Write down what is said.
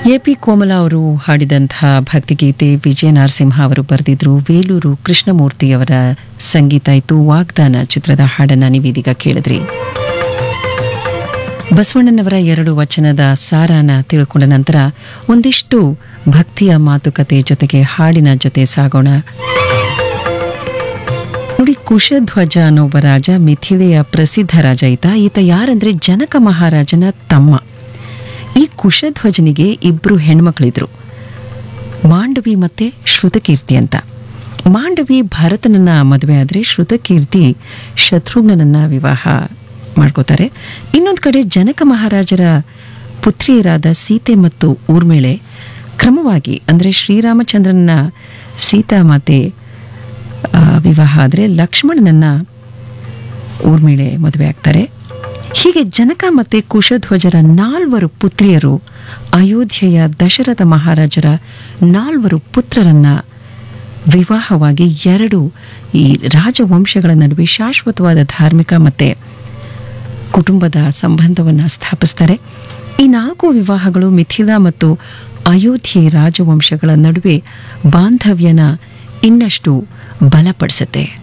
A P ಕೋಮಲ ಅವರು ಹಾಡಿದಂತಹ ಭಕ್ತಿಗೀತೆ ವಿಜಯ ನರಸಿಂಹ ಅವರು ಬರೆದಿದ್ರು ಬೇಲೂರು ಕೃಷ್ಣಮೂರ್ತಿಯವರ ಸಂಗೀತ ಇತ್ತು ವಾಗ್ದಾನ ಚಿತ್ರದ ಹಾಡನ್ನ ನೀವೀದೀಗ ಕೇಳಿದ್ರಿ ಬಸವಣ್ಣನವರ ಎರಡು ವಚನದ ಸಾರಾನ ತಿಳ್ಕೊಂಡ ನಂತರ ಒಂದಿಷ್ಟು ಭಕ್ತಿಯ ಮಾತುಕತೆ ಜೊತೆಗೆ ಹಾಡಿನ ಜೊತೆ ಸಾಗೋಣ ನೋಡಿ ಕುಶಧ್ವಜ ಅನ್ನೊಬ್ಬ ರಾಜ ಮಿಥಿಲೆಯ ಪ್ರಸಿದ್ಧ ರಾಜ ಈತ ಈತ ಯಾರಂದ್ರೆ ಜನಕ ಮಹಾರಾಜನ ತಮ್ಮ ಈ ಕುಶಧ್ವಜನಿಗೆ ಇಬ್ರು ಹೆಣ್ಮಕ್ಳಿದ್ರು ಮಾಂಡವಿ ಮತ್ತೆ ಶ್ರುತಕೀರ್ತಿ ಅಂತ ಮಾಂಡವಿ ಭರತನನ್ನ ಮದುವೆ ಆದ್ರೆ ಶ್ರುತಕೀರ್ತಿ ಶತ್ರುಘ್ನನನ್ನ ವಿವಾಹ ಮಾಡ್ಕೋತಾರೆ ಇನ್ನೊಂದು ಕಡೆ ಜನಕ ಮಹಾರಾಜರ ಪುತ್ರಿಯರಾದ ಸೀತೆ ಮತ್ತು ಊರ್ಮಿಳೆ ಕ್ರಮವಾಗಿ ಅಂದ್ರೆ ಶ್ರೀರಾಮಚಂದ್ರನ ಸೀತಾಮಾತೆ ಆ, ವಿವಾಹ ಆದರೆ ಲಕ್ಷ್ಮಣನನ್ನ ಊರ್ಮಿಳೆ ಮದುವೆ ಆಗ್ತಾರೆ ಹೀಗೆ ಜನಕ ಮತ್ತೆ ಕುಶಧ್ವಜರ ನಾಲ್ವರು ಪುತ್ರಿಯರು ಅಯೋಧ್ಯೆಯ ದಶರಥ ಮಹಾರಾಜರ ನಾಲ್ವರು ಪುತ್ರರನ್ನ ವಿವಾಹವಾಗಿ ಎರಡು ಈ ರಾಜವಂಶಗಳ ನಡುವೆ ಶಾಶ್ವತವಾದ ಧಾರ್ಮಿಕ ಮತ್ತೆ ಕುಟುಂಬದ ಸಂಬಂಧವನ್ನು ಸ್ಥಾಪಿಸ್ತಾರೆ ಈ ನಾಲ್ಕು ವಿವಾಹಗಳು ಮಿಥಿಲಾ ಮತ್ತು ಅಯೋಧ್ಯೆ ರಾಜವಂಶಗಳ ನಡುವೆ ಬಾಂಧವ್ಯನ ಇನ್ನಷ್ಟು ಬಲಪಡಿಸುತ್ತೆ